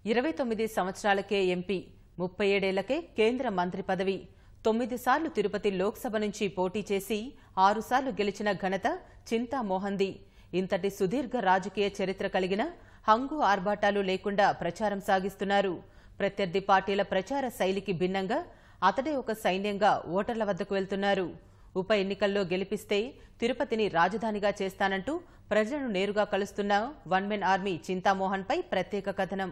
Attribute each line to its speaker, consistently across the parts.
Speaker 1: ఇరవై తొమ్మిది సంవత్సరాలకే ఎంపీ ముప్పై ఏడేళ్లకే కేంద్ర మంత్రి పదవి తొమ్మిది సార్లు తిరుపతి లోక్సభ నుంచి పోటీ చేసి ఆరుసార్లు గెలిచిన ఘనత చింతామోహంది ఇంతటి సుదీర్ఘ రాజకీయ చరిత్ర కలిగిన హంగు ఆర్భాటాలు లేకుండా ప్రచారం సాగిస్తున్నారు ప్రత్యర్థి పార్టీల ప్రచార శైలికి భిన్నంగా అతడే ఒక సైన్యంగా ఓటర్ల వద్దకు వెళ్తున్నారు ఉప ఎన్నికల్లో గెలిపిస్తే తిరుపతిని రాజధానిగా చేస్తానంటూ ప్రజలను నేరుగా కలుస్తున్న వన్ మెన్ ఆర్మీ చింతామోహన్పై ప్రత్యేక కథనం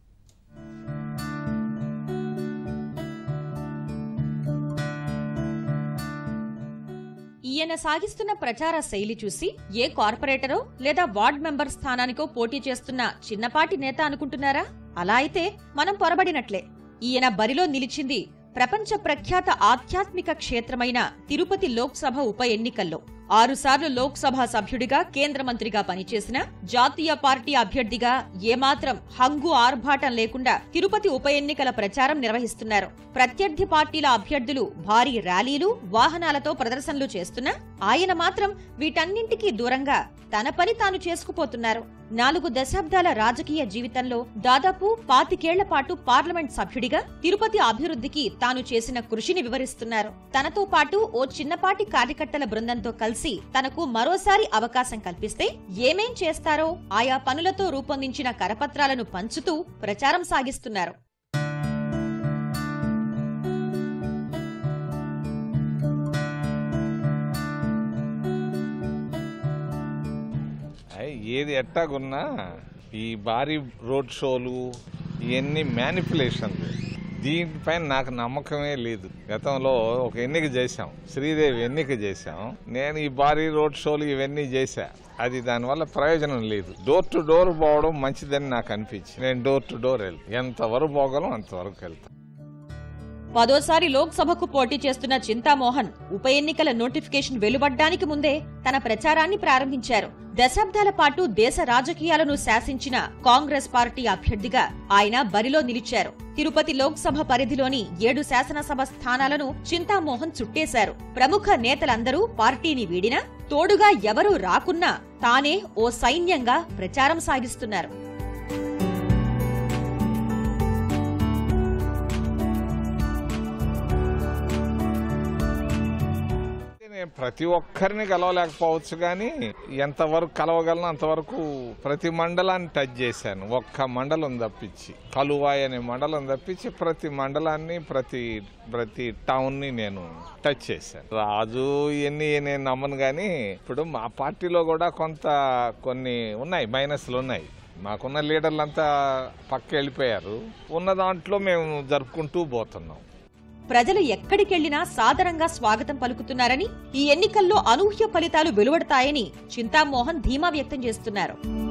Speaker 2: ఈయన సాగిస్తున్న ప్రచార శైలి చూసి ఏ కార్పొరేటరో లేదా వార్డ్ మెంబర్ స్థానానికో పోటీ చేస్తున్న చిన్నపాటి నేత అనుకుంటున్నారా అలా అయితే మనం పొరబడినట్లే ఈయన బరిలో నిలిచింది ప్రపంచ ప్రఖ్యాత ఆధ్యాత్మిక క్షేత్రమైన తిరుపతి లోక్సభ ఉప ఎన్నికల్లో ఆరుసార్లు లోక్సభ సభ్యుడిగా కేంద్ర మంత్రిగా పనిచేసిన జాతీయ పార్టీ అభ్యర్థిగా ఏమాత్రం హంగు ఆర్భాటం లేకుండా తిరుపతి ఉప ఎన్నికల ప్రచారం నిర్వహిస్తున్నారు ప్రత్యర్థి పార్టీల అభ్యర్థులు భారీ ర్యాలీలు వాహనాలతో ప్రదర్శనలు చేస్తున్నా ఆయన మాత్రం వీటన్నింటికీ దూరంగా తన పని తాను చేసుకుపోతున్నారు నాలుగు దశాబ్దాల రాజకీయ జీవితంలో దాదాపు పాతికేళ్ల పాటు పార్లమెంట్ సభ్యుడిగా తిరుపతి అభివృద్ధికి తాను చేసిన కృషిని వివరిస్తున్నారు తనతో పాటు ఓ చిన్నపాటి కార్యకర్తల బృందంతో కలిసి తనకు మరోసారి అవకాశం కల్పిస్తే ఏమేం చేస్తారో ఆయా పనులతో రూపొందించిన కరపత్రాలను పంచుతూ ప్రచారం సాగిస్తున్నారు
Speaker 3: అయ్ ఏది ఎట్టాగున్నా ఈ భారీ రోడ్ షోలు ఇవన్నీ మ్యానిపులేషన్లు దీనిపైన నాకు నమ్మకమే లేదు గతంలో ఒక ఎన్నిక చేశాం శ్రీదేవి ఎన్నిక చేశాం నేను ఈ భారీ రోడ్ షోలు ఇవన్నీ చేశా అది దానివల్ల ప్రయోజనం లేదు డోర్ టు డోర్ పోవడం మంచిదని నాకు అనిపించింది నేను డోర్ టు డోర్ వెళ్తాను ఎంతవరకు పోగలం అంతవరకు వెళ్తాను
Speaker 2: పదోసారి లోక్సభకు పోటీ చేస్తున్న చింతామోహన్ ఉప ఎన్నికల నోటిఫికేషన్ వెలువడ్డానికి ముందే తన ప్రచారాన్ని ప్రారంభించారు దశాబ్దాల పాటు దేశ రాజకీయాలను శాసించిన కాంగ్రెస్ పార్టీ అభ్యర్థిగా ఆయన బరిలో నిలిచారు తిరుపతి లోక్సభ పరిధిలోని ఏడు శాసనసభ స్థానాలను చింతామోహన్ చుట్టేశారు ప్రముఖ నేతలందరూ పార్టీని వీడినా తోడుగా ఎవరూ రాకున్నా తానే ఓ సైన్యంగా ప్రచారం సాగిస్తున్నారు
Speaker 3: నేను ప్రతి ఒక్కరిని కలవలేకపోవచ్చు కానీ ఎంతవరకు కలవగలను అంతవరకు ప్రతి మండలాన్ని టచ్ చేశాను ఒక్క మండలం తప్పించి కలువాయి అనే మండలం తప్పించి ప్రతి మండలాన్ని ప్రతి ప్రతి టౌన్ని నేను టచ్ చేశాను రాజు ఇవన్నీ నేను నమ్మను కానీ ఇప్పుడు మా పార్టీలో కూడా కొంత కొన్ని ఉన్నాయి మైనస్లు ఉన్నాయి మాకున్న లీడర్లంతా పక్క వెళ్ళిపోయారు ఉన్న దాంట్లో మేము జరుపుకుంటూ పోతున్నాం
Speaker 2: ప్రజలు ఎక్కడికెళ్లినా సాదరంగా స్వాగతం పలుకుతున్నారని ఈ ఎన్నికల్లో అనూహ్య ఫలితాలు వెలువడతాయని చింతామోహన్ ధీమా వ్యక్తం చేస్తున్నారు